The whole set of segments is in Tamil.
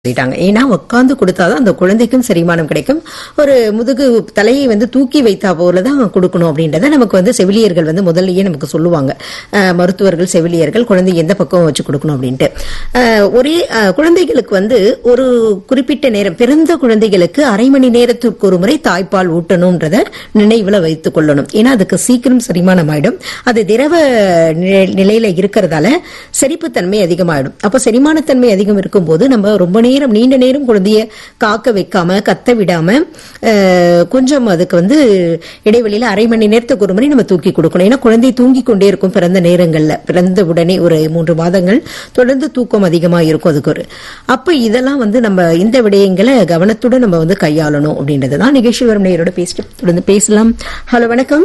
சொல்லிட்டாங்க ஏன்னா உட்காந்து கொடுத்தாதான் அந்த குழந்தைக்கும் செரிமானம் கிடைக்கும் ஒரு முதுகு தலையை வந்து தூக்கி வைத்தா போல தான் கொடுக்கணும் அப்படின்றத நமக்கு வந்து செவிலியர்கள் வந்து முதல்லயே நமக்கு சொல்லுவாங்க அஹ், மருத்துவர்கள் செவிலியர்கள் குழந்தை எந்த பக்கம் வச்சு கொடுக்கணும் அப்படின்ட்டு அஹ், ஒரே அஹ், குழந்தைகளுக்கு வந்து ஒரு குறிப்பிட்ட நேரம் பிறந்த குழந்தைகளுக்கு அரை மணி நேரத்திற்கு ஒரு முறை தாய்ப்பால் ஊட்டணும்ன்றத நினைவுல வைத்துக் கொள்ளணும் ஏன்னா அதுக்கு சீக்கிரம் செரிமானம் ஆயிடும் அது திரவ நிலை- நிலையில இருக்கிறதால செரிப்புத்தன்மை அதிகமாயிடும் அப்ப செரிமானத்தன்மை அதிகம் இருக்கும்போது நம்ம ரொம்ப நேரம் நீண்ட நேரம் குழந்தைய காக்க வைக்காம கத்த விடாம அஹ், கொஞ்சம் அதுக்கு வந்து இடைவெளியில அரை மணி நேரத்துக்கு ஒரு முறை நம்ம தூக்கி கொடுக்கணும் ஏன்னா குழந்தை தூங்கி கொண்டே இருக்கும் பிறந்த நேரங்கள்ல பிறந்த உடனே ஒரு மூன்று மாதங்கள் தொடர்ந்து தூக்கம் அதிகமா இருக்கும் அதுக்கு ஒரு அப்ப இதெல்லாம் வந்து நம்ம இந்த விடயங்களை கவனத்துடன் நம்ம வந்து கையாளணும் அப்படின்றதுதான் நிகழ்ச்சி வரும் நேரோட பேசிட்டு தொடர்ந்து பேசலாம் ஹலோ வணக்கம்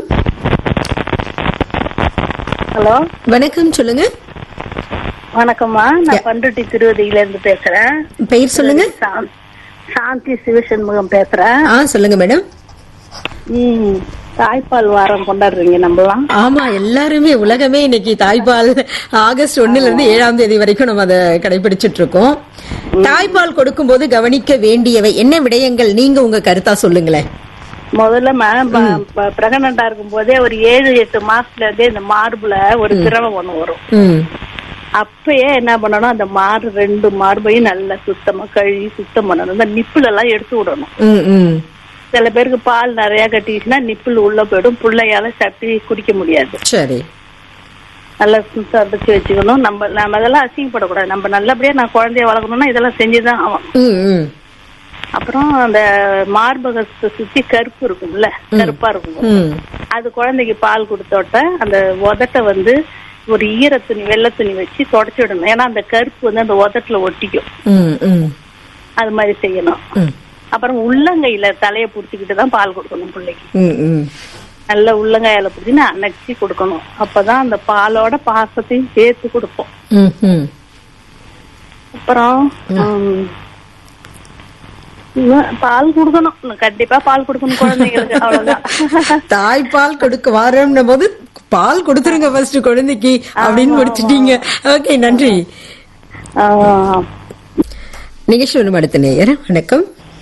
ஹலோ வணக்கம் சொல்லுங்க வணக்கம்மா நான் பண்ருட்டி திருவதியில இருந்து பேசுறேன் பெயர் சொல்லுங்க சா- சாந்தி சிவசண்முகம் பேசுறேன் ஆ சொல்லுங்க மேடம் ம் தாய்ப்பால் வாரம் கொண்டாடுறீங்க நம்மலாம் ஆமா எல்லாருமே உலகமே இன்னைக்கு தாய்ப்பால் ஆகஸ்ட் ஒண்ணுல இருந்து ஏழாம் தேதி வரைக்கும் நம்ம அதை கடைபிடிச்சிட்டு இருக்கோம் தாய்ப்பால் கொடுக்கும்போது கவனிக்க வேண்டியவை என்ன விடயங்கள் நீங்க உங்க கருத்தா சொல்லுங்களேன் முதல்ல பிரெக்னண்டா இருக்கும் போதே ஒரு ஏழு எட்டு மாசத்துல இருந்தே இந்த மார்புல ஒரு திரவம் ஒண்ணு வரும் ம் அப்பயே என்ன பண்ணணும் அந்த மார்பு ரெண்டு மார்பையும் நல்லா சுத்தமா கழுவி சுத்தம் பண்ணணும் இந்த நிப்புல எல்லாம் எடுத்து விடணும் ம் ம் சில பேருக்கு பால் நிறைய கட்டிச்சுன்னா நிப்புல் உள்ள போயிடும் பிள்ளையால சப்பி குடிக்க முடியாது சரி நல்லா சமைச்சு வச்சுக்கணும் நம்ம நம்ம அதெல்லாம் அசிங்கப்படக்கூடாது நம்ம நல்லபடியா நான் குழந்தைய வளர்க்கணும்னா இதெல்லாம் செஞ்சுதான் ஆகணும் ம் ம் அப்புறம் அந்த மார்பகத்தை சுத்தி கருப்பு இருக்கும்ல கருப்பா இருக்கும் ம் அது குழந்தைக்கு பால் கொடுத்தோட்ட அந்த உதட்டை வந்து ஒரு ஈர துணி வெள்ளை துணி வச்சு தொடச்சி விடணும் ஏன்னா அந்த கருப்பு வந்து அந்த உதட்டுல ஒட்டிக்கும் ம் ம் அது மாதிரி செய்யணும் ம் அப்புறம் உள்ளங்கையில தலையை புடிச்சுக்கிட்டு தான் பால் கொடுக்கணும் பிள்ளைக்கு ம் ம் நல்ல உள்ளங்கையில பிடிச்சி அணைச்சி கொடுக்கணும் அப்பதான் அந்த பாலோட பாசத்தையும் சேர்த்து கொடுப்போம் ம் ம் அப்புறம் ம், இன்னும் பால் கொடுக்கணும் கண்டிப்பா பால் கொடுக்கணும் குழந்தைங்களுக்கு அவ்வளவுதான் தாய்ப்பால் கொடுக்க வாரம்ன போது பால் கொடுத்துருங்க ஃபர்ஸ்ட் குழந்தைக்கு அப்படின்னு முடிச்சிட்டீங்க ஓகே நன்றி ஆஹ், நிகழ்ச்சி ஒன்று அடுத்த நேயர் வணக்கம்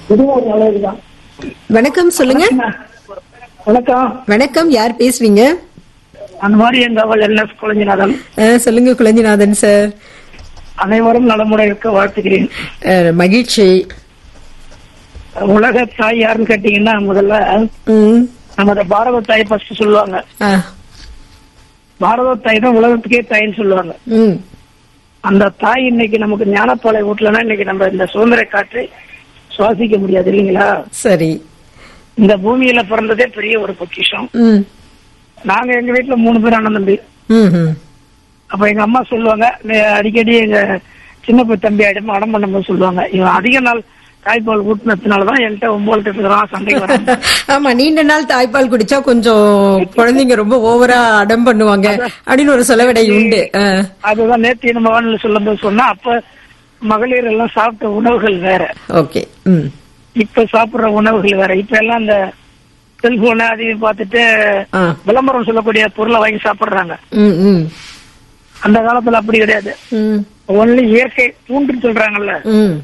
வணக்கம் சொல்லுங்க வணக்கம் வணக்கம் யார் பேசுறீங்க அந்த மாதிரி எங்க அவள் என் எஸ் குழஞ்சிநாதன் அஹ், சொல்லுங்க குழஞ்சிநாதன் சார் அனைவரும் நலமுறை இருக்க வாழ்த்துகிறேன் அஹ், மகிழ்ச்சி உலக தாய் யாருன்னு கேட்டீங்கன்னா முதல்ல ம், நமது பாரத தாய் ஃபர்ஸ்ட் சொல்லுவாங்க அஹ், பாரத தாய் தான் உலகத்துக்கே தாயின்னு சொல்லுவாங்க ம், அந்த தாய் இன்னைக்கு நமக்கு ஞானப்பாலை ஊட்டலன்னா இன்னைக்கு நம்ம இந்த சுதந்திர காற்றை சுவாசிக்க முடியாது இல்லைங்களா சரி இந்த பூமியில பிறந்ததே பெரிய ஒரு பொக்கிஷம் ம், நாங்க எங்க வீட்டுல மூணு பேர் அண்ணன் தம்பி ம், ம். அப்ப எங்க அம்மா சொல்லுவாங்க "நீ அடிக்கடி எங்க சின்ன போய் தம்பி ஆயிடும் அடம் பண்ணும்போது சொல்லுவாங்க இவன் அதிக நாள் தாய்ப்பால் ஊட்டினதுனாலதான் என்கிட்ட ஒன்பது எட்டு சண்டைக்கு வரான் ஆமா நீண்ட நாள் தாய்ப்பால் குடிச்சா கொஞ்சம் குழந்தைங்க ரொம்ப ஓவரா அடம் பண்ணுவாங்க அப்படின்னு ஒரு சொலவடை உண்டு அஹ், அதுதான் நேற்று நம்ம வானிலை சொல்லும் போது சொன்னா அப்ப மகளிர் எல்லாம் சாப்பிட்ட உணவுகள் வேற ஓகே ம் இப்ப சாப்பிடுற உணவுகள் வேற இப்ப எல்லாம் இந்த செல்போன் அதையும் பார்த்துட்டு ஆ விளம்பரம் சொல்லக்கூடிய பொருளை வாங்கி சாப்பிடுறாங்க ம் ம் அந்த காலத்துல அப்படி கிடையாது ம் ஒன்லி இயற்கை பூண்டுன்னு சொல்றாங்கல்ல ம்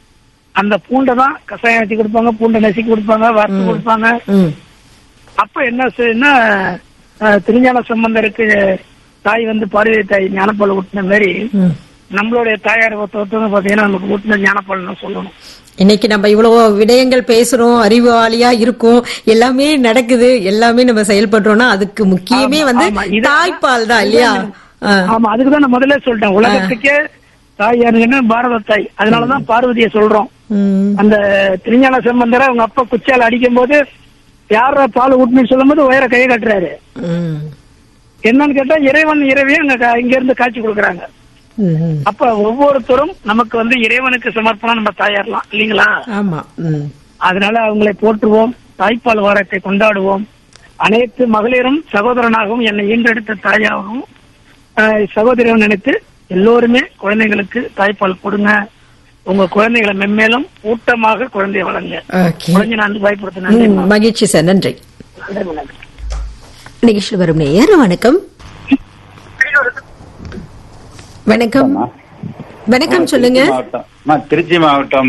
அந்த பூண்டை தான் கஷாயம் வச்சு கொடுப்பாங்க பூண்டை நசுக்கி கொடுப்பாங்க வறுத்து கொடுப்பாங்க ம் அப்ப என்ன செய்யுன்னா அஹ், திருஞான சம்பந்தருக்கு தாய் வந்து பார்வதி தாய் ஞானப்பால் ஊட்டின மாதிரி ம் நம்மளுடைய தாயார் ஒருத்தவங்க பாத்தீங்கன்னா நமக்கு ஊட்டின ஞானப்பால்னு சொல்லணும் இன்னைக்கு நம்ம இவ்வளவு விடயங்கள் பேசுறோம் அறிவாளியா இருக்கும் எல்லாமே நடக்குது எல்லாமே நம்ம செயல்படுறோம்னா அதுக்கு முக்கியமே ஆமா, வந்து ஆமா. இது- தாய்ப்பால் தான் இல்லையா ஆ, ஆமா அதுக்குதான் நான் முதல்ல சொல்லிட்டேன் உலகத்துக்கே தாய் யாருங்கன்னா பாரத தாய் அதனாலதான் பார்வதியை சொல்றோம் ம், அந்த திருஞான சம்பந்தரை அவங்க அப்பா குச்சால அடிக்கும் போது யார பால் ஊட்டுன்னு சொல்லும் போது உயர கையை கட்டுறாரு ம், என்னன்னு கேட்டா இறைவன் இறைவியும் அங்க கா- இங்க இருந்து காட்சி கொடுக்குறாங்க ம், ம். அப்ப ஒவ்வொருத்தரும் நமக்கு வந்து இறைவனுக்கு சமர்ப்பணம் நம்ம தாயாரலாம் இல்லீங்களா ஆமா ம், அதனால அவங்களை போற்றுவோம் தாய்ப்பால் வாரத்தை கொண்டாடுவோம் அனைத்து மகளிரும் சகோதரனாகவும் என்னை ஈன்றெடுத்த தாயாகவும் ஆஹ், சகோதரியும் நினைத்து எல்லோருமே குழந்தைங்களுக்கு தாய்ப்பால் கொடுங்க உங்க குழந்தைகளை மென்மேலும் ஊட்டமாக குழந்தைய வளங்க ஓகே குழந்தை நான் வாய்ப்படுத்த நன்றி ம், மகிழ்ச்சி சார் நன்றி நன்றி வணக்கம். நிகழ்ச்சி வரும் நேயர் வணக்கம் வணக்கம் வணக்கம் சொல்லுங்க மாவட்டம் நான் திருச்சி மாவட்டம்